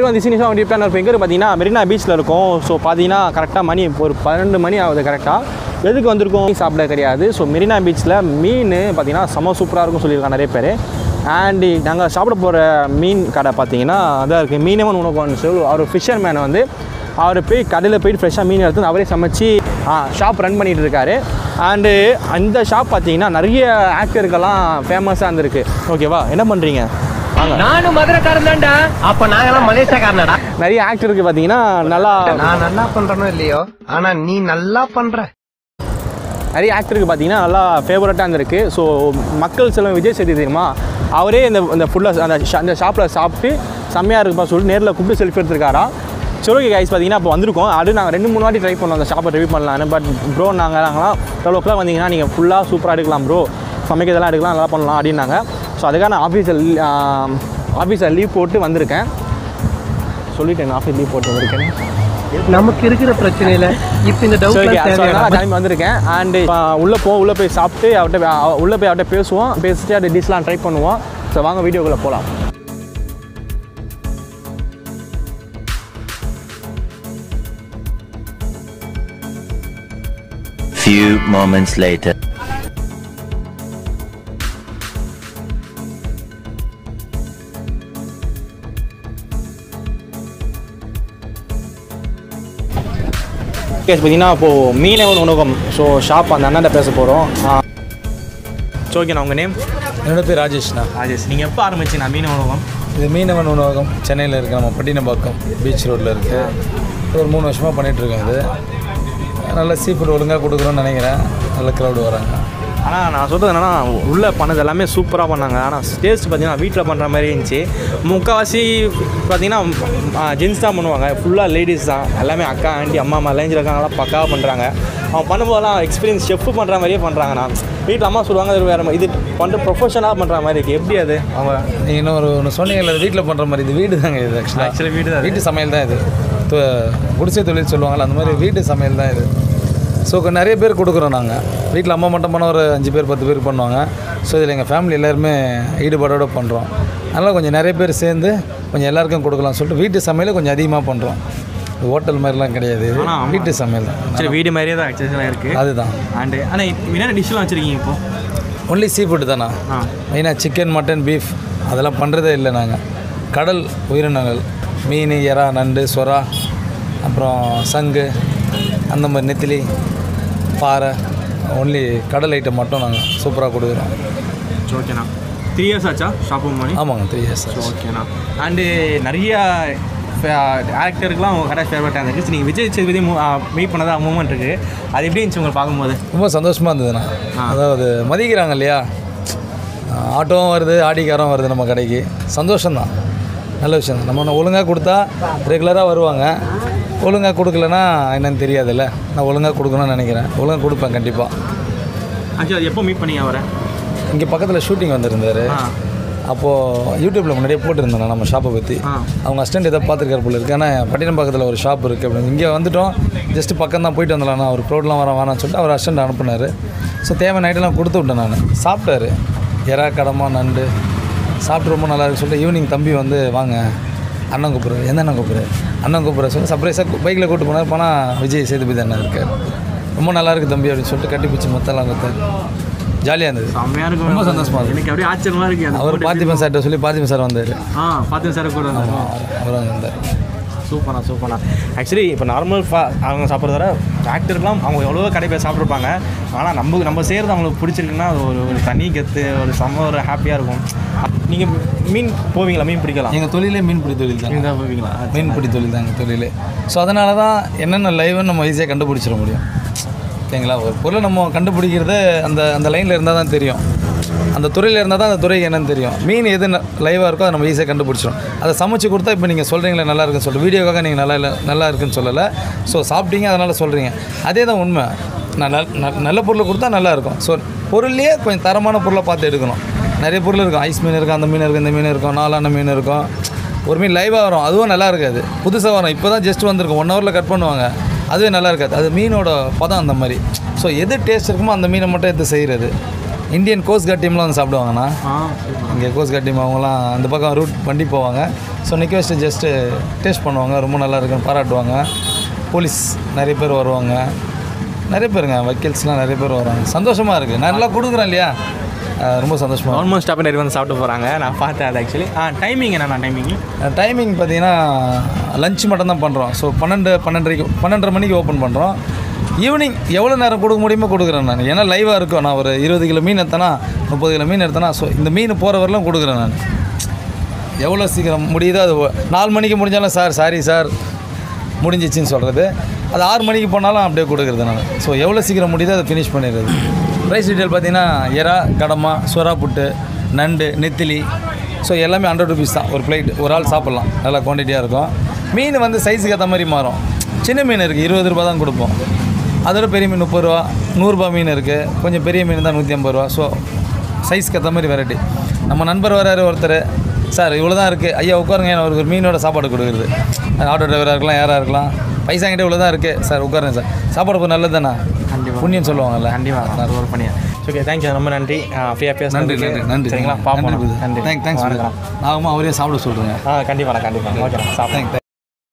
வந்து சினிஷா வண்டி பிளான் இருக்கும் எங்கே பார்த்தீங்கன்னா மெரினா பீச்சில் இருக்கும் ஸோ பார்த்தீங்கன்னா கரெக்டாக மணி ஒரு பன்னெண்டு மணி ஆகுது கரெக்டாக எதுக்கு வந்திருக்கோம் மீன் சாப்பிட கிடையாது ஸோ மெரினா பீச்சில் மீன் பார்த்தீங்கன்னா செம சூப்பராக இருக்கும் சொல்லியிருக்காங்க நிறைய பேர் அண்டு நாங்கள் சாப்பிட போகிற மீன் கடை பார்த்தீங்கன்னா அதான் இருக்குது மீனவன் உணவு சொல்லி அவர் ஃபிஷர் மேன் வந்து அவர் போய் கடையில் போயிட்டு ஃப்ரெஷ்ஷாக மீன் எடுத்து அவரே சமைச்சு ஷாப் ரன் பண்ணிகிட்டு இருக்காரு அண்டு அந்த ஷாப் பார்த்தீங்கன்னா நிறைய ஆக்டருக்கெல்லாம் ஃபேமஸாக இருந்திருக்கு ஓகேவா என்ன பண்ணுறீங்க வாங்க நானும் மதுரைக்காரன் தான்டா அப்ப நாங்கெல்லாம் மலேசியாக்காரனடா நிறைய ஆக்டருக்கு பார்த்தீங்கன்னா நல்லா நான் நல்லா பண்றனோ இல்லையோ ஆனா நீ நல்லா பண்ற நிறைய ஆக்டருக்கு பார்த்தீங்கன்னா நல்லா ஃபேவரட்டாக இருந்திருக்கு ஸோ மக்கள் செல்வம் விஜய் சேதுபதி தெரியுமா அவரே இந்த இந்த ஃபுட்டில் அந்த ஷா- அந்த ஷாப்பில் சாப்பிட்டு செம்மையாக இருக்குப்பா சொல்லிட்டு நேரில் கூப்பிட்டு செல்ஃபி எடுத்திருக்காரா சரி ஓகே கைஸ் பார்த்தீங்கன்னா இப்போ வந்திருக்கோம் அது நாங்கள் ரெண்டு மூணு வாட்டி ட்ரை பண்ணோம் அந்த ஷாப்பை ரிவ்யூ பண்ணலான்னு பட் ப்ரோ நாங்கள் நாங்களாம் டுவெல் ஓ கிளாக் வந்தீங்கன்னா நீங்கள் ஃபுல்லாக சூப்பராக எடுக்கலாம் ப்ரோ சமைக்கிறதெல்லாம் எடுக்கலாம் நல்லா பண்ணலாம் அப்படின்னாங்க ஸோ அதுக்காக நான் ஆஃபீஸில் ஆஃபீஸில் லீவ் போட்டு வந்திருக்கேன் சொல்லிட்டேன் ஆஃபீஸ் லீவ் போட்டு வந்திருக்கேன் நமக்கு இருக்கிற பிரச்சனையில இப்ப இந்த ஸோ ஓகே ஸோ அதனால் டவுட் கிளம்பி வந்திருக்கேன் அண்டு உள்ளே போ உள்ளே போய் சாப்பிட்டு அவர்கிட்ட அவ- உள்ளே போய் அவர்கிட்ட பேசுவோம் பேசிட்டு அந்த டிஷ்லாம் ட்ரை பண்ணுவோம் ஸோ வாங்க வீடியோக்குள்ளே போகலாம் Few moments later. கேஸ் பார்த்தீங்கன்னா இப்போது மீனவன் உணவகம் ஸோ ஷாப் அந்த அண்ணன்ட்ட பேச போகிறோம் ஸோ ஓகே நான் உங்கள் நேம் என்னோட பேர் ராஜேஷ்ண்ணா ராஜேஷ் நீங்கள் எப்போ ஆரம்பிச்சிங்க மீனவன் உணவகம் இது மீனவன் உணவகம் சென்னையில் இருக்குது நம்ம பட்டினப்பாக்கம் பீச் ரோட்டில் இருக்குது ஒரு மூணு வருஷமாக பண்ணிகிட்ருக்கோம் இது நல்ல சீ ஃபுட் ஒழுங்காக கொடுக்குறோன்னு நினைக்கிறேன் நல்ல க்ரௌடு வராங்க ஆனால் நான் சொல்கிறது என்னன்னா உள்ளே பண்ணது எல்லாமே சூப்பராக பண்ணாங்க ஆனால் டேஸ்ட் பார்த்தீங்கன்னா வீட்டில் பண்ணுற மாதிரி இருந்துச்சு முக்கால்வாசி பார்த்தீங்கன்னா ஜென்ஸ் தான் பண்ணுவாங்க ஃபுல்லாக லேடிஸ் தான் எல்லாமே அக்கா ஆண்டி அம்மா அம்மா லேஞ்சில் இருக்காங்கலாம் பக்காவாக பண்ணுறாங்க அவங்க பண்ணும்போதெல்லாம் எக்ஸ்பீரியன்ஸ் செஃப் பண்ணுற மாதிரியே பண்ணுறாங்கண்ணா வீட்டில் அம்மா சொல்லுவாங்க இது வேறு இது பண்ணுற ப்ரொஃபஷனலாக பண்ணுற மாதிரி இருக்குது எப்படி அது அவங்க நீங்கள் இன்னும் ஒரு ஒன்று சொன்னீங்கல்ல அது வீட்டில் பண்ணுற மாதிரி இது வீடு தாங்க இது ஆக்சுவலாக ஆக்சுவலி வீடு தான் வீட்டு சமையல் தான் இது து- குடிசை தொழில் சொல்லுவாங்கள்ல அந்த மாதிரி வீட்டு சமையல் தான் இது ஸோ நிறைய பேர் கொடுக்குறோம் நாங்கள் வீட்டில் அம்மா மட்டும் பண்ண ஒரு அஞ்சு பேர் பத்து பேர் பண்ணுவாங்க ஸோ இதில் எங்கள் ஃபேமிலி எல்லாருமே ஈடுபாடோடு பண்ணுறோம் அதனால் கொஞ்சம் நிறைய பேர் சேர்ந்து கொஞ்சம் எல்லாருக்கும் கொடுக்கலாம்னு சொல்லிட்டு வீட்டு சமையலை கொஞ்சம் அதிகமாக பண்ணுறோம் ஹோட்டல் மாதிரிலாம் கிடையாது இது. ஆனா, ஆமா. வீட்டு சமையல் தான் சரி வீடு மாதிரியே தான் ஆக்சுவலாக இருக்குது அதுதான் அண்டு ஆனால் என்னென்ன டிஷ்லாம் வச்சுருக்கீங்க இப்போ ஒன்லி சீ ஃபுட்டு தானா ஆ மெயினாக சிக்கன் மட்டன் பீஃப் அதெல்லாம் பண்ணுறதே இல்லை நாங்கள் கடல் உயிரினங்கள் மீன் எறா நண்டு சொரா அப்புறம் சங்கு அந்த மாதிரி நெத்திலி பாறை ஒன்லி கடல் ஐட்டம் மட்டும் நாங்கள் சூப்பராக கொடுக்குறோம் ஓகேண்ணா த்ரீ இயர்ஸ் ஆச்சா ஷாப் பண்ணி ஆமாங்க த்ரீ இயர்ஸ் ஓகேண்ணா அண்டு நிறைய ஆக்டருக்குலாம் உங்கள் கடை ஃபேவரட்டாக இருந்துச்சு நீங்கள் விஜய் சேதுபதி மீட் பண்ணதா மூமெண்ட் இருக்குது அது எப்படி இருந்துச்சு உங்களுக்கு பார்க்கும்போது ரொம்ப சந்தோஷமாக இருந்ததுண்ணா அதாவது மதிக்கிறாங்க இல்லையா ஆட்டோவும் வருது ஆடிக்காரம் வருது நம்ம கடைக்கு சந்தோஷம்தான் நல்ல விஷயம் தான் நம்ம ஒழுங்காக கொடுத்தா ரெகுலராக வருவாங்க ஒழுங்காக கொடுக்கலன்னா என்னன்னு தெரியாதுல்ல நான் ஒழுங்காக கொடுக்கணும்னு நினைக்கிறேன் ஒழுங்காக கொடுப்பேன் கண்டிப்பாக ஆக்சுவலி அது எப்போ மீட் பண்ணீங்க அவரை இங்கே பக்கத்தில் ஷூட்டிங் வந்திருந்தார் ஆ அப்போது யூடியூப்பில் முன்னாடியே போட்டிருந்தேன் நம்ம ஷாப்பை பற்றி ஆ. அவங்க அசிஸ்டன்ட் ஏதோ பார்த்துருக்காரு போல இருக்கு ஆனால் பட்டினம் பக்கத்தில் ஒரு ஷாப் இருக்குது அப்படின்னு இங்கே வந்துட்டோம் ஜஸ்ட் பக்கம் தான் போயிட்டு வந்துடலாம் அவர் ப்ரோட்லாம் வர வேணாம்னு சொல்லிட்டு அவர் அசிஸ்டன்ட் அனுப்புனார் ஸோ தேவையான ஐட்டம்லாம் கொடுத்து விட்டேன் நான் சாப்பிட்டாரு எறா கடமா நண்டு சாப்பிட்டு ரொம்ப நல்லா இருக்கு சொல்லிட்டு ஈவினிங் தம்பி வந்து வாங்க அண்ணன் கூப்பிட்றாரு எந்த அண்ணன் கூப்பிட்றாரு அண்ணன் கூப்பிட்ற சொல்லி சர்ப்ரைஸாக பைக்கில் கூப்பிட்டு போனார் போனால் விஜய் சேதுபதி அண்ணன் இருக்கார் ரொம்ப நல்லா இருக்கு தம்பி அப்படின்னு சொல்லிட்டு கட்டி பிடிச்சி மொத்தம்லாம் கொடுத்தாரு ஜாலியாக இருந்தது செம்மையாக இருக்கும் ரொம்ப சந்தோஷமா இருக்கு. எனக்கு அப்படியே ஆச்சரியமாக இருக்குது அந்த அவர் பார்த்திபன் சார்கிட்ட சொல்லி பார்த்திபன் சார் வந்தார் ஆ பார்த்து சார் கூட வந்தாங்க. அவர் வந்தார் சூப்பர்ண்ணா சூப்பர்ண்ணா ஆக்சுவலி இப்போ நார்மல் ஃபா அவங்க சாப்பிட்றத விட ஆக்டருக்குலாம் அவங்க எவ்வளோ கடை போய் சாப்பிட்ருப்பாங்க ஆனால் நம்ம நம்ம செய்கிறது அவங்களுக்கு பிடிச்சிருக்குன்னா அது ஒரு ஒரு தனி கெத்து ஒரு செம்ம ஒரு ஹாப்பியாக இருக்கும் நீங்கள் மீன் போவீங்களா மீன் பிடிக்கலாம் எங்கள் தொழிலே மீன்பிடி தொழில் தான் மீன் தான் போவீங்களா மீன்பிடி தொழில் தான் எங்கள் தொழிலே ஸோ அதனால தான் என்னென்ன லைவ்னு நம்ம ஈஸியாக கண்டுபிடிச்சிட முடியும் ஓகேங்களா ஒரு பொருளை நம்ம கண்டுபிடிக்கிறது அந்த அந்த லைனில் இருந்தால் தான் தெரியும் அந்த துறையில் இருந்தால் தான் அந்த துறைக்கு என்னன்னு தெரியும் மீன் எது லைவாக இருக்கோ அதை நம்ம ஈஸியாக கண்டுபிடிச்சிடும் அதை சமைச்சு கொடுத்தா இப்போ நீங்கள் சொல்கிறீங்களே நல்லா இருக்குன்னு சொல்லிட்டு வீடியோக்காக நீங்கள் நல்லா இல்லை நல்லா இருக்குன்னு சொல்லலை ஸோ சாப்பிட்டீங்க அதனால் சொல்கிறீங்க அதே தான் உண்மை நான் நல் நல்- நல்ல பொருள் கொடுத்தா நல்லா இருக்கும் ஸோ பொருள்லேயே கொஞ்சம் தரமான பொருளை பார்த்து எடுக்கணும் நிறைய பொருள் இருக்கும் ஐஸ் மீன் இருக்கும் அந்த மீன் இருக்கும் இந்த மீன் இருக்கும் நாலான மீன் இருக்கும் ஒரு மீன் லைவாக வரும் அதுவும் நல்லா இருக்காது புதுசாக வரும் இப்போ தான் ஜஸ்ட் வந்திருக்கும் ஒன் ஹவரில் கட் பண்ணுவாங்க அதுவே நல்லா இருக்காது அது மீனோட பதம் அந்த மாதிரி ஸோ எது டேஸ்ட் இருக்குமோ அந்த மீனை மட்டும் எடுத்து செய்கிறது இந்தியன் கோஸ்ட் கார்ட் டீம்லாம் வந்து சாப்பிடுவாங்கண்ணா ஆ இங்கே கோஸ்ட் கார்ட் டீம் அவங்களாம் அந்த பக்கம் ரூட் வண்டி போவாங்க ஸோ நிற்க வச்சுட்டு ஜஸ்ட்டு டேஸ்ட் பண்ணுவாங்க ரொம்ப நல்லா இருக்குன்னு பாராட்டுவாங்க போலீஸ் நிறைய பேர் வருவாங்க நிறைய பேருங்க வக்கீல்ஸ்லாம் நிறைய பேர் வராங்க சந்தோஷமாக இருக்குது நான் நல்லா கொடுக்குறேன் இல்லையா அஹ் ரொம்ப சந்தோஷமாக கவர்மெண்ட் ஸ்டாஃப் நிறைய வந்து சாப்பிட்டு போகிறாங்க நான் பார்த்தேன் அது ஆக்சுவலி ஆ டைமிங் என்னண்ணா டைமிங் டைமிங் பார்த்தீங்கன்னா லஞ்ச் மட்டும் தான் பண்ணுறோம் ஸோ பன்னெண்டு பன்னெண்டரைக்கு பன்னெண்டரை மணிக்கு ஓப்பன் பண்ணுறோம் ஈவினிங் எவ்வளோ நேரம் கொடுக்க முடியுமோ கொடுக்குறேன் நான் ஏன்னா லைவாக இருக்கும் நான் ஒரு இருபது கிலோ மீன் எடுத்தேன்னா முப்பது கிலோ மீன் எடுத்தேன்னா ஸோ இந்த மீன் போகிற வரலாம் கொடுக்குறேன் நான் எவ்வளோ சீக்கிரம் முடியுதோ அது ஒ- நாலு மணிக்கு முடிஞ்சாலும் சார் சாரி சார் முடிஞ்சிச்சின்னு சொல்கிறது அது ஆறு மணிக்கு போனாலும் அப்படியே கொடுக்குறது நான் ஸோ எவ்வளோ சீக்கிரம் முடியுதோ அதை ஃபினிஷ் பண்ணிடுறது ப்ரைஸ் டீட்டெயில் பார்த்தீங்கன்னா எறா கடமா சுறா புட்டு நண்டு நெத்திலி ஸோ எல்லாமே ஹண்ட்ரட் ருபீஸ் தான் ஒரு பிளேட் ஒரு ஆள் சாப்பிட்லாம் நல்லா குவான்டிட்டியாக இருக்கும் மீன் வந்து சைஸுக்கு ஏற்ற மாதிரி மாறும் சின்ன மீன் இருக்குது இருபது ரூபா தான் கொடுப்போம் அதோட பெரிய மீன் முப்பது ரூபா நூறுரூபா மீன் இருக்குது கொஞ்சம் பெரிய மீன் தான் நூற்றி ஐம்பது ரூபா ஸோ சைஸ்க்கு ஏற்ற மாதிரி வெரைட்டி நம்ம நண்பர் வராரு ஒருத்தர் சார் இவ்வளோ தான் இருக்குது ஐயா உட்காருங்க நான் அவருக்கு ஒரு மீனோட சாப்பாடு கொடுக்குறது ஆட்டோ டிரைவராக இருக்கலாம் யாராக இருக்கலாம் பைசா கிட்ட இவ்வளோ தான் இருக்குது சார் உட்காருங்க சார் சாப்பாடு போய் நல்லது தானே கண்டிப்பா. புண்ணியம் சொல்லுவாங்கல்ல கண்டிப்பாக நான் ஒரு பண்ணியா ஓகே தேங்க்யூ ரொம்ப நன்றி ஃப்ரீயாக பேச நன்றி நன்றி நன்றி சரிங்களா பார்ப்போம் நன்றி தேங்க் தேங்க்ஸ் வணக்கம் நாகமாக அவரே சாப்பிட சொல்கிறேங்க ஆ கண்டிப்பாண்ணா கண்டிப்பாக ஓகேண்ணா சாப்பிட்டேன் தேங்க்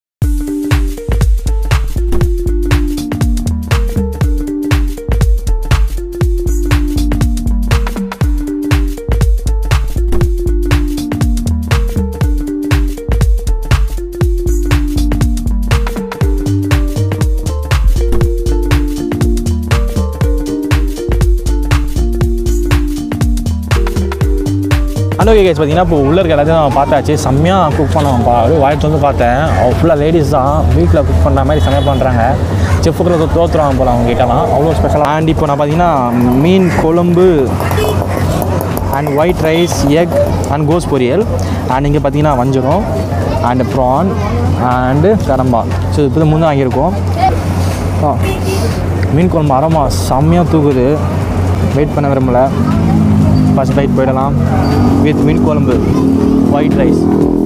ஹலோ கேஸ் பார்த்தீங்கன்னா இப்போ உள்ள இருக்க எல்லாத்தையும் நான் பார்த்தாச்சு செம்மையாக குக் பண்ணுவாங்கப்பா அப்படியே வாய்ட்டு வந்து பார்த்தேன் அவள் ஃபுல்லாக லேடிஸ் தான் வீட்டில் குக் பண்ணுற மாதிரி செம்மையாக பண்ணுறாங்க செஃப்புக்குள்ள தோற்றுறாங்க போல அவங்க கிட்டலாம் அவ்வளோ ஸ்பெஷலாக அண்ட் இப்போ நான் பார்த்தீங்கன்னா மீன் குழம்பு and white rice egg and கோஸ் பொரியல் அண்ட் இங்கே பார்த்தீங்கன்னா வஞ்சிரம் அண்ட் ப்ரான் அண்டு கடம்பா ஸோ இப்போ முன்னே வாங்கியிருக்கோம் ஆ மீன் குழம்பு அரமா செம்மையாக தூக்குது வெயிட் பண்ண விரும்பல ஃபஸ்ட் பைட் போயிடலாம் வித் மீன் குழம்பு ஒயிட் ரைஸ்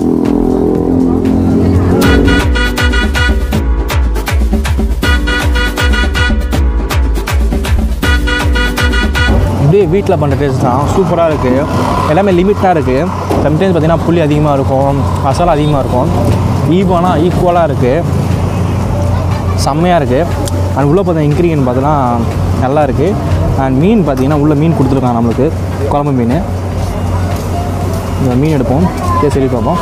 அப்படியே வீட்டில் பண்ணுற டேஸ்ட் தான் சூப்பராக இருக்குது எல்லாமே லிமிட்டாக இருக்குது சம்டைம்ஸ் பார்த்திங்கன்னா புளி அதிகமாக இருக்கும் மசாலா அதிகமாக இருக்கும் ஈவனா ஈக்குவலாக இருக்குது செம்மையாக இருக்குது அண்ட் உள்ளே பார்த்தா இன்க்ரீடியன்ட் பார்த்தோன்னா நல்லா இருக்குது அண்ட் மீன் பார்த்தீங்கன்னா உள்ளே மீன் கொடுத்துருக்காங்க நம்மளுக்கு குழம்பு மீன் இந்த மீன் எடுப்போம் டேஸ்ட் சொல்லி பார்ப்போம்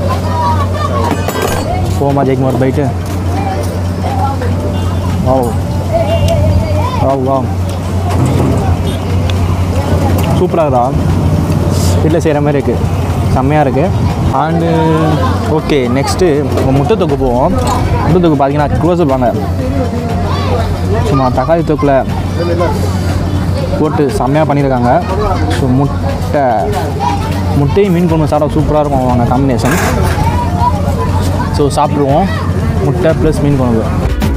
போமா ஜெய்க்குமா ஒரு பைட்டு வா வா வா சூப்பராக இருக்கா வீட்டில் செய்கிற மாதிரி இருக்குது செம்மையாக இருக்குது அண்டு ஓகே நெக்ஸ்ட்டு முட்டை தொக்கு போவோம் முட்டை தொக்கு பார்த்தீங்கன்னா க்ளோஸ் வாங்க சும்மா தக்காளி தொக்கில் போட்டு செம்மையாக பண்ணியிருக்காங்க ஸோ முட்டை முட்டையும் மீன் குழம்பு சாப்பிட சூப்பராக இருக்கும் அவங்க காம்பினேஷன் ஸோ சாப்பிடுவோம் முட்டை ப்ளஸ் மீன் குழம்பு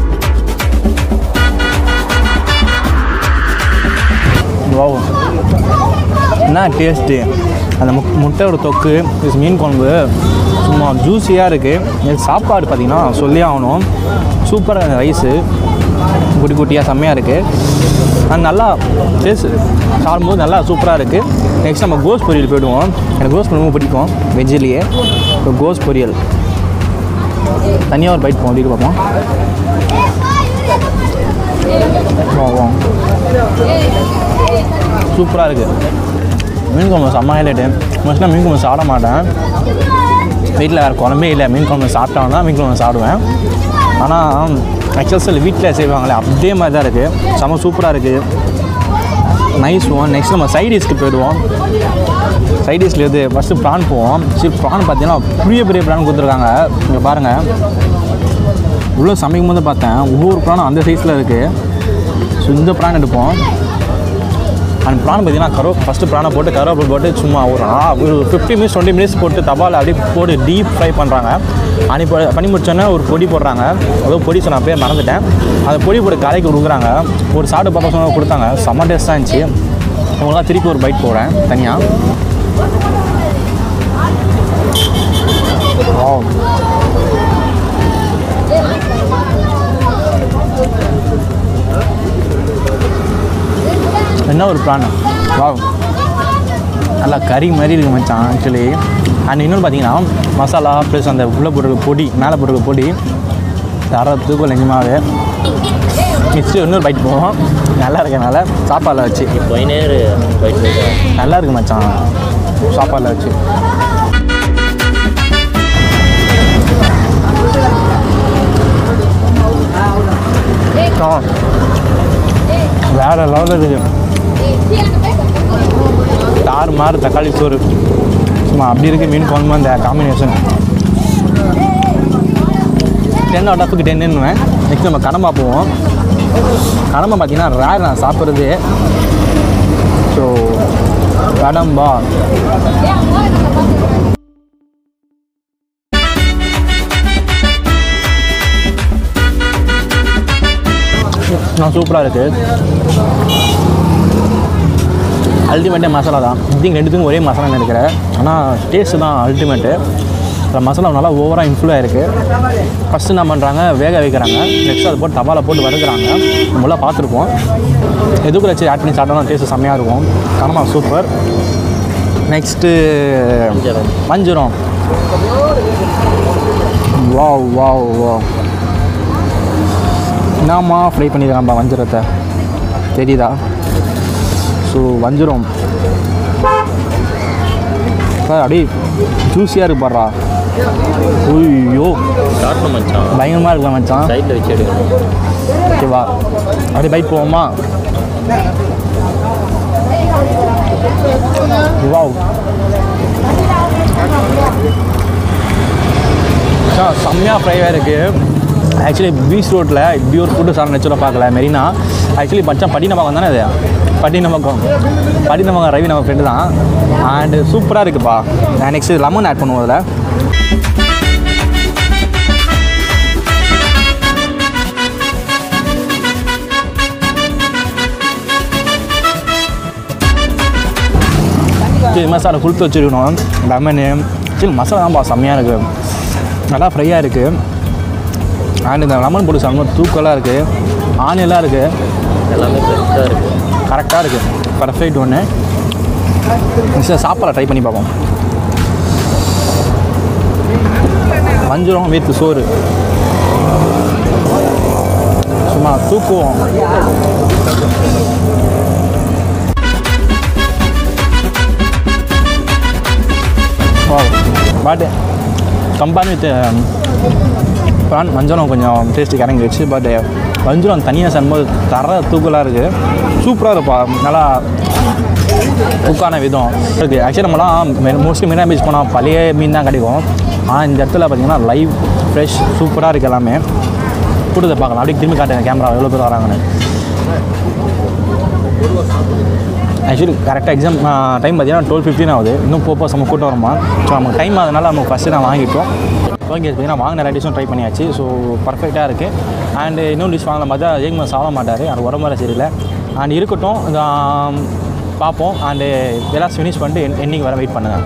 வாவ் என்ன டேஸ்ட்டு அந்த மு முட்டையோட தொக்கு ப்ளஸ் மீன் குழம்பு சும்மா ஜூஸியாக இருக்குது இது சாப்பாடு பார்த்திங்கன்னா சொல்லி ஆகணும் சூப்பராக ரைஸு குட்டி குட்டியாக செம்மையாக இருக்குது அது நல்லா டேஸ்ட் சாப்பிடும்போது நல்லா சூப்பராக இருக்குது நெக்ஸ்ட் நம்ம கோஸ் பொரியல் போயிடுவோம் எனக்கு கோஸ் ரொம்ப பிடிக்கும் வெஜ்ஜிலேயே இப்போ கோஸ் பொரியல் தனியாக ஒரு பைட் போவோம் வீடு பார்ப்போம் வா வா சூப்பராக இருக்குது மீன் குழம்பு செம்ம ஹைலைட்டு மோஸ்ட்லாக மீன் குழம்பு சாப்பிட மாட்டேன் வீட்டில் வேறு குழம்பே இல்லை மீன் குழம்பு சாப்பிட்டாங்கன்னா மீன் குழம்பு சாப்பிடுவேன் ஆனால் ஆக்சுவல் வீட்டில் செய்வாங்களே அப்படியே மாதிரி தான் இருக்குது செம்ம சூப்பராக இருக்குது நைஸ் ஒன் நெக்ஸ்ட் நம்ம சைடிஷ்க்கு போயிடுவோம் சைடிஷ்ல இது ஃபஸ்ட்டு ப்ரான் போவோம் சரி ப்ரான் பார்த்தீங்கன்னா பெரிய பெரிய ப்ரான் கொடுத்துருக்காங்க இங்கே பாருங்கள் உள்ளே சமைக்கும் போது பார்த்தேன் ஒவ்வொரு ப்ரானும் அந்த சைஸில் இருக்குது ஸோ இந்த ப்ரான் எடுப்போம் அண்ட் ப்ரான் பார்த்தீங்கன்னா கரோ ஃபஸ்ட்டு ப்ரானை போட்டு கருவேப்பிலை போட்டு சும்மா ஒரு ஆ ஒரு ஃபிஃப்டி மினிட்ஸ் டுவெண்ட்டி மினிட்ஸ் போட்டு தவாவில் அப்படியே போட்டு டீப் ஃப்ரை பண்ணுறாங்க அனி பண்ணி முடிச்சோன்னே ஒரு பொடி போடுறாங்க ஏதோ பொடி சொன்ன பேர் மறந்துட்டேன் அந்த பொடி போட்டு கலைக்கு கொடுக்குறாங்க ஒரு சாப்பிட்டு பாப்பா சொன்ன கொடுத்தாங்க செம்ம டேஸ்ட்டாக இருந்துச்சு உங்களுக்காக திருப்பி ஒரு பைட் போடுறேன் தனியாக Wow. என்ன ஒரு பிளான் வா நல்லா கறி மாதிரி இருக்கு மச்சான் ஆக்சுவலி அண்ட் இன்னொன்று பார்த்தீங்கன்னா மசாலா ப்ளஸ் அந்த உள்ளே போட்டிருக்க பொடி மேலே போட்டிருக்க பொடி தர தூக்கம் நிஜமாவே நெக்ஸ்ட்டு இன்னொரு பைட் போவோம் நல்லா இருக்கனால சாப்பாடில் வச்சு நல்லா இருக்கு மச்சான் சாப்பாடில் வச்சு ஆ. வேற லெவலில் இருக்கு தாறு மாறு தக்காளி சோறு சும்மா அப்படி இருக்கு மீன் குழம்பு அந்த காம்பினேஷன் டென் அவுட் ஆஃபுக்கு டென்னுவேன் நெக்ஸ்ட் நம்ம கடம்பா போவோம் கடம்பா பார்த்தீங்கன்னா ரேர் நான் சாப்பிட்றது ஸோ கடம்பா நான் சூப்பராக இருக்குது அல்டிமேட்டே மசாலா தான் இதுங்க ரெண்டுத்துக்கும் ஒரே மசாலா நினைக்கிறேன் ஆனால் டேஸ்ட்டு தான் அல்டிமேட்டு அந்த மசாலா நல்லா ஓவராக இன்ஃப்ளூ இருக்குது ஃபஸ்ட்டு என்ன பண்ணுறாங்க வேக வைக்கிறாங்க நெக்ஸ்ட் அதை போட்டு தவாவில் போட்டு வறுக்கிறாங்க நம்மளாம் பார்த்துருப்போம் எதுக்குள்ள வச்சு ஆட் பண்ணி சாப்பிட்டா டேஸ்ட்டு செம்மையாக இருக்கும் கனமா சூப்பர் நெக்ஸ்ட்டு மஞ்சுரம் வாவ் வாவ் வாவ் என்னம்மா ஃப்ரை பண்ணியிருக்காம்பா வஞ்சரத்தை தெரியுதா ஸோ வஞ்சிரம் சார் அப்படியே ஜூஸியாக இருக்கு பாடுறா ஐயோ காட்டணும் மச்சான் பயங்கரமாக இருக்கலாம் மச்சான் சைடில் வச்சு எடுக்கணும் ஓகேவா அப்படியே பைக் போவோமா வாவ் சார் செம்மையாக ஃப்ரைவாக இருக்குது ஆக்சுவலி பீச் ரோட்டில் இப்படி ஒரு ஃபுட்டு சார் நெச்சுரலாக பார்க்கல மெரினா ஆக்சுவலி மச்சான் பட்டினப்பாக்கம் தானே அது பட்டினப்பாக்கம் பட்டினப்பாக்கம் ரவி நம்ம ஃப்ரெண்டு தான் அண்டு சூப்பராக இருக்குப்பா நான் நெக்ஸ்ட் லெமன் ஆட் பண்ணுவோம் அதில் சரி மசாலா கொடுத்து வச்சுருக்கணும் லெமனு சரி மசாலா தான்ப்பா செம்மையாக இருக்குது நல்லா ஃப்ரையாக இருக்குது அண்ட் இந்த லெமன் போட்டு சாப்பிடும் தூக்கலாக இருக்குது ஆனியெல்லாம் இருக்குது எல்லாமே ஃப்ரெஷ்ஷாக இருக்குது கரெக்டாக இருக்குது பர்ஃபெக்ட் ஒன்று நெக்ஸ்ட் சாப்பாடை ட்ரை பண்ணி பார்ப்போம் வஞ்சிரம் வீட்டு சோறு சும்மா தூக்குவோம் பட் கம்பேர் வித் ப்ரான் வஞ்சரம் கொஞ்சம் டேஸ்ட்டு இறங்கிடுச்சு பட் வஞ்சரம் தனியாக சாப்பிடும்போது தர தூக்கலாக இருக்குது சூப்பராக இருப்பா நல்லா குக்கான விதம் இருக்குது ஆக்சுவலி நம்மலாம் மோஸ்ட்லி மீனா பீச் போனால் பழைய மீன் தான் கிடைக்கும் ஆனால் இந்த இடத்துல பார்த்தீங்கன்னா லைவ் ஃப்ரெஷ் சூப்பராக இருக்குது எல்லாமே கூட்டத்தை பார்க்கலாம் அப்படியே திரும்பி காட்டுங்க கேமரா எவ்வளோ பேர் வராங்கன்னு ஆக்சுவலி கரெக்டாக எக்ஸாம் டைம் பார்த்தீங்கன்னா டுவெல் ஃபிஃப்டின் ஆகுது இன்னும் போப்போ செம்ம கூட்டம் வருமா ஸோ நமக்கு டைம் அதனால நம்ம ஃபஸ்ட்டு நான் வாங்கிட்டோம் ஓகே பார்த்தீங்கன்னா வாங்கின நிறைய டிஷ்ஷும் ட்ரை பண்ணியாச்சு ஸோ பர்ஃபெக்டாக இருக்குது அண்டு இன்னொரு டிஷ் வாங்கலாம் பார்த்தா ஜெயக்குமார் சாப்பிட மாட்டார் அது உடம்புல சரியில்லை அண்ட் இருக்கட்டும் இது, ஆம், பார்ப்போம் அண்டு எல்லாம் ஃபினிஷ் பண்ணிட்டு என் என்னைக்கு வர வெயிட் பண்ணுங்கள்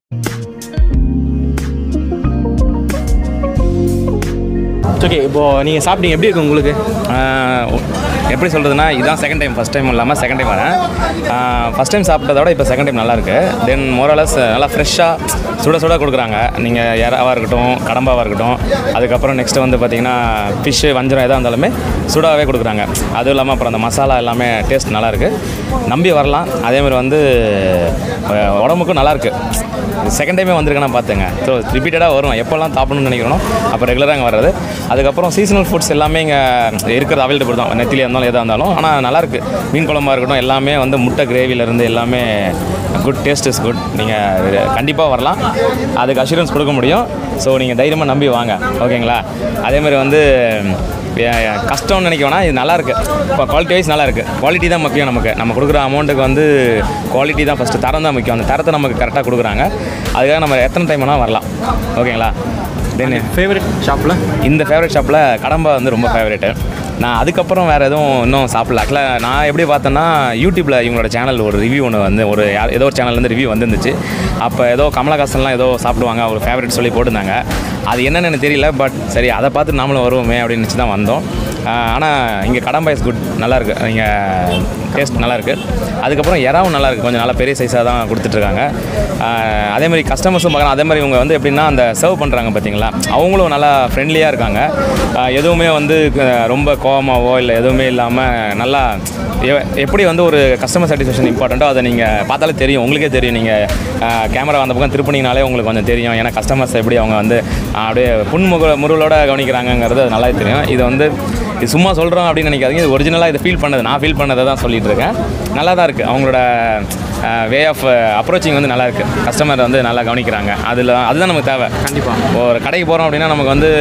ஓகே இப்போது நீங்கள் சாப்பிட்டீங்க எப்படி இருக்கு உங்களுக்கு ஆஹ் எப்படி சொல்கிறதுனா இதுதான் செகண்ட் டைம் ஃபஸ்ட் டைம் இல்லாமல் செகண்ட் டைம் வரேன் ஃபஸ்ட் டைம் சாப்பிட்டதை விட இப்போ செகண்ட் டைம் நல்லா இருக்கு தென் மோரலஸ் நல்லா ஃப்ரெஷ்ஷாக சுட சுட கொடுக்குறாங்க நீங்கள் இறாவாக இருக்கட்டும் கடம்பாவாக இருக்கட்டும் அதுக்கப்புறம் நெக்ஸ்ட் வந்து பார்த்தீங்கன்னா ஃபிஷ்ஷு வஞ்சரம் எதாக இருந்தாலுமே சுடாவே கொடுக்குறாங்க அதுவும் இல்லாமல் அப்புறம் அந்த மசாலா எல்லாமே டேஸ்ட் நல்லா இருக்கு நம்பி வரலாம் அதேமாதிரி வந்து அஹ் உடம்புக்கும் நல்லா இருக்கு செகண்ட் டைமே வந்திருக்கேன் பார்த்துங்க ஸோ ரிப்பீட்டடாக வரும் எப்போல்லாம் சாப்பிடணும்னு நினைக்கிறோம் அப்போ ரெகுலராக அங்கே வர்றது அதுக்கப்புறம் சீசனல் ஃபுட்ஸ் எல்லாமே இங்கே இருக்கிறது அவைலபிள் தான் நெத்திலியாக இருந்தாலும் எதாக இருந்தாலும் ஆனால் நல்லாயிருக்கு மீன் குழம்பா இருக்கட்டும் எல்லாமே வந்து முட்டை கிரேவிலேருந்து எல்லாமே குட் டேஸ்ட் இஸ் குட் நீங்கள் கண்டிப்பாக வரலாம் அதுக்கு அஷூரன்ஸ் கொடுக்க முடியும் ஸோ நீங்கள் தைரியமாக நம்பி வாங்க ஓகேங்களா அதேமாதிரி வந்து ஏ- ஏ- கஷ்டம்னு நினைக்க வேணாம் இது நல்லா இருக்கு இப்போ குவாலிட்டி வைஸ் நல்லா இருக்கு குவாலிட்டி தான் முக்கியம் நமக்கு நம்ம கொடுக்குற அமௌண்ட்டுக்கு வந்து குவாலிட்டி தான் ஃபஸ்ட்டு தரம் தான் முக்கியம் அந்த தரத்தை நமக்கு கரெக்டாக கொடுக்குறாங்க அதுக்காக நம்ம எத்தனை டைம் வேணால் வரலாம் ஓகேங்களா தென் ஃபேவரட் ஷாப்பில் இந்த ஃபேவரட் ஷாப்பில் கடம்பா வந்து ரொம்ப ஃபேவரெட்டு நான் அதுக்கப்புறம் வேறு எதுவும் இன்னும் சாப்பிடல ஆக்சுவலாக நான் எப்படி பார்த்தேன்னா யூடியூப்பில் இவங்களோட சேனல் ஒரு ரிவ்யூ ஒன்று வந்து ஒரு யார் ஏதோ ஒரு சேனல்லேருந்து ரிவ்யூ வந்துருந்துச்சு அப்போ ஏதோ கமலஹாசன்லாம் ஏதோ சாப்பிடுவாங்க அவர் ஃபேவரட் சொல்லி போட்டிருந்தாங்க அது என்னன்னு எனக்கு தெரியல பட் சரி அதை பார்த்து நாமளும் வருவோமே அப்படின்னு நினச்சி தான் வந்தோம் ஆனால் இங்கே கடம்பா இஸ் குட் நல்லாயிருக்கு நீங்கள் டேஸ்ட் நல்லாயிருக்கு அதுக்கப்புறம் இறாவும் நல்லாயிருக்கு கொஞ்சம் நல்லா பெரிய சைஸாக தான் கொடுத்துட்ருக்காங்க அதே மாதிரி கஸ்டமர்ஸும் பார்க்குறேன் அதே மாதிரி இவங்க வந்து எப்படின்னா அந்த சர்வ் பண்ணுறாங்க பார்த்தீங்களா அவங்களும் நல்லா ஃப்ரெண்ட்லியாக இருக்காங்க ஆஹ் எதுவுமே வந்து அஹ் ரொம்ப கோவமாவோ இல்லை எதுவுமே இல்லாமல் நல்லா எ- எப்படி வந்து ஒரு கஸ்டமர் சாட்டிஸ்ஃபேக்ஷன் இம்பார்ட்டண்ட்டோ அதை நீங்கள் பார்த்தாலே தெரியும் உங்களுக்கே தெரியும் நீங்கள் கேமரா அந்த பக்கம் திருப்பினீங்கனாலே உங்களுக்கு கொஞ்சம் தெரியும் ஏன்னா கஸ்டமர்ஸ் எப்படி அவங்க வந்து ஆஹ் அப்படியே புன்முக முருளோட கவனிக்கிறாங்கங்கிறது அது நல்லாவே தெரியும் இது வந்து இது சும்மா சொல்கிறோம் அப்படின்னு நினைக்காதீங்க இது ஒரிஜினலாக இதை ஃபீல் பண்ணது நான் ஃபீல் பண்ணதை தான் சொல்லிட்டு இருக்கேன் நல்லா தான் இருக்குது அவங்களோட வே ஆஃப் அப்ரோச்சிங் வந்து நல்லா இருக்குது கஸ்டமர் வந்து நல்லா கவனிக்கிறாங்க அதில் அதுதான் நமக்கு தேவை கண்டிப்பாக ஒரு கடைக்கு போகிறோம் அப்படின்னா நமக்கு வந்து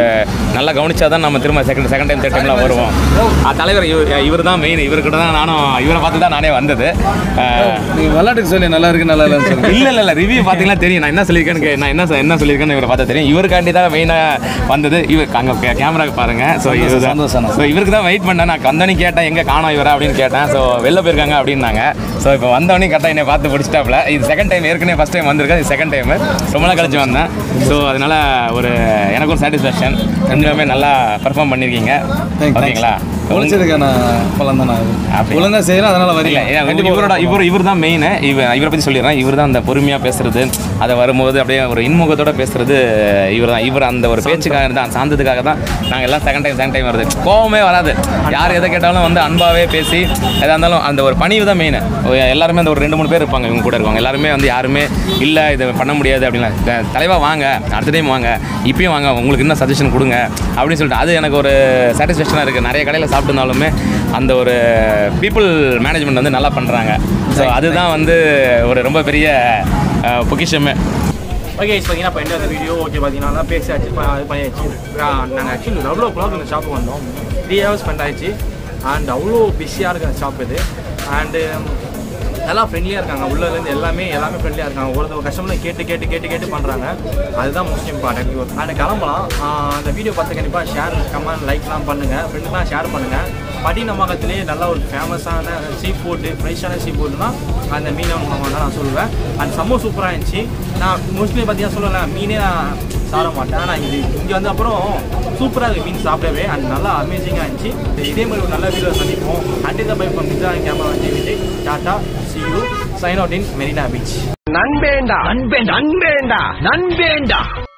நல்லா கவனிச்சா தான் நம்ம திரும்ப செகண்ட் செகண்ட் டைம் தேர்ட் டைம்லாம் வருவோம் ஆ, தலைவர் இவர் இவர் தான் மெயின் இவர்கிட்ட தான் நானும் இவரை பார்த்து தான் நானே வந்தது அஹ், நீங்கள் விளாட்டுக்கு சொல்லி நல்லா இருக்கு நல்லா இல்லைன்னு சொல்லுங்கள் இல்ல இல்ல இல்ல ரிவ்யூ பாத்தீங்கன்னா தெரியும் நான் என்ன சொல்லியிருக்கேன்னு கே- நான் என்ன சொ- என்ன சொல்லியிருக்கேன்னு இவரை பார்த்தா தெரியும் இவருக்காண்டி தான் மெயினாக வந்தது இவர் அங்கே கேமரா பாருங்க ஸோ இவர் சந்தோஷம். ஸோ இவருக்கு தான் வெயிட் பண்ணேன் நான் வந்தோடனே கேட்டேன் எங்கே காணோம் இவரா அப்படின்னு கேட்டேன் ஸோ வெளில போயிருக்காங்க அப்படின்னாங்க ஸோ இப்போ வந்தவொடனே கரெக்டாக என்னை பார்த்து பிடிச்சிட்டாப்ல இது செகண்ட் டைம் ஏற்கனவே ஃபஸ்ட் டைம் வந்திருக்கேன் இது செகண்ட் டைம் ரொம்ப நாள் கழிச்சு வந்தேன் ஸோ அதனால ஒரு எனக்கு ஒரு சாட்டிஸ்ஃபேக்ஷன் ரெண்டுமே நல்லா பர்ஃபார்ம் பண்ணியிருக்கீங்க ஓகேங்களா உழைச்சதுக்கான பலன் தான் நான் அப்படி. ஒழுங்காக செய்கிறேன் அதனால் இல்ல வரீங்க ஏன் இவரோட இவர் இவர் தான் மெயின் இவர் இவரை பற்றி சொல்லிடுறேன் இவர் தான் அந்த பொறுமையாக பேசுறது அதை வரும்போது அப்படியே ஒரு இன்முகத்தோட பேசுறது இவர் தான் இவர் அந்த ஒரு பேச்சுக்காக இருந்தால் அந்த சாந்தத்துக்காக தான் நாங்கள் எல்லாம் செகண்ட் டைம் செகண்ட் டைம் வருது கோவமே வராது யார் எதை கேட்டாலும் வந்து அன்பாகவே பேசி எதாக இருந்தாலும் அந்த ஒரு பணிவு தான் மெயின் எல்லாருமே அந்த ஒரு ரெண்டு மூணு பேர் இருப்பாங்க இவங்க கூட இருப்பாங்க எல்லாருமே வந்து யாருமே இல்லை இதை பண்ண முடியாது அப்படின்னா த- தலைவா வாங்க அடுத்த டைம் வாங்க இப்பயும் வாங்க உங்களுக்கு என்ன சஜஷன் கொடுங்க அப்படின்னு சொல்லிட்டு அது எனக்கு ஒரு சாட்டிஸ்ஃபேக்ஷனாக இருக்குது நிறைய கடையில் சாப்பிட்டுருந்தாலுமே அந்த ஒரு பீப்புள் மேனேஜ்மெண்ட் வந்து நல்லா பண்ணுறாங்க ஸோ அதுதான் வந்து ஒரு ரொம்ப பெரிய அஹ், பொக்கிஷமே ஓகே பார்த்தீங்கன்னா இப்போ என்ன வீடியோ ஓகே பார்த்தீங்கன்னா தான் பேசியாச்சு ப- இது பண்ணியாச்சு நாங்கள் ஆக்சுவலி லெவல் ஓ கிளாக் இந்த ஷாப்புக்கு வந்தோம் த்ரீ ஹவர்ஸ் ஸ்பெண்ட் ஆயிடுச்சு அண்ட் அவ்வளோ பிஸியாக இருக்குது அந்த ஷாப் இது அண்டு நல்லா ஃப்ரெண்ட்லியாக இருக்காங்க உள்ளேருந்து எல்லாமே எல்லாமே ஃப்ரெண்ட்லியாக இருக்காங்க ஒரு கஸ்டமர் கேட்டு கேட்டு கேட்டு கேட்டு பண்ணுறாங்க அதுதான் மோஸ்ட் இம்பார்ட்டன்ட் அண்ட் கிளம்பலாம் ஆஹ் அந்த வீடியோ பார்த்து கண்டிப்பாக ஷேர் கமெண்ட் லைக்லாம் பண்ணுங்கள் ஃப்ரெண்டுலாம் ஷேர் பண்ணுங்கள் பட்டினமாகத்திலே நல்ல ஒரு ஃபேமஸான சீ ஃபுட்டு ஃப்ரெஷ்ஷான சீ ஃபுட்னா அந்த மீனவன் மாமா தான் நான் சொல்லுவேன் அண்ட் செம்ம சூப்பராக இருந்துச்சு நான் மோஸ்ட்லி பார்த்தீங்கன்னா சொல்லலை மீனே நான் சாப்பிட மாட்டேன் ஆனால் இது இங்கே வந்து அப்புறம் சூப்பராக இருக்குது மீன் சாப்பிடவே அண்ட் நல்லா அமேசிங்காக இருந்துச்சு இதே மாதிரி ஒரு நல்ல வீடியோ சந்திப்போம் அண்ட் இந்த பை பண்ணிட்டு கேமரா வந்து விட்டு டாட்டா see you sign out in Marina beach நண்பேண்டா நண்பேண்டா நண்பேண்டா நண்பேண்டா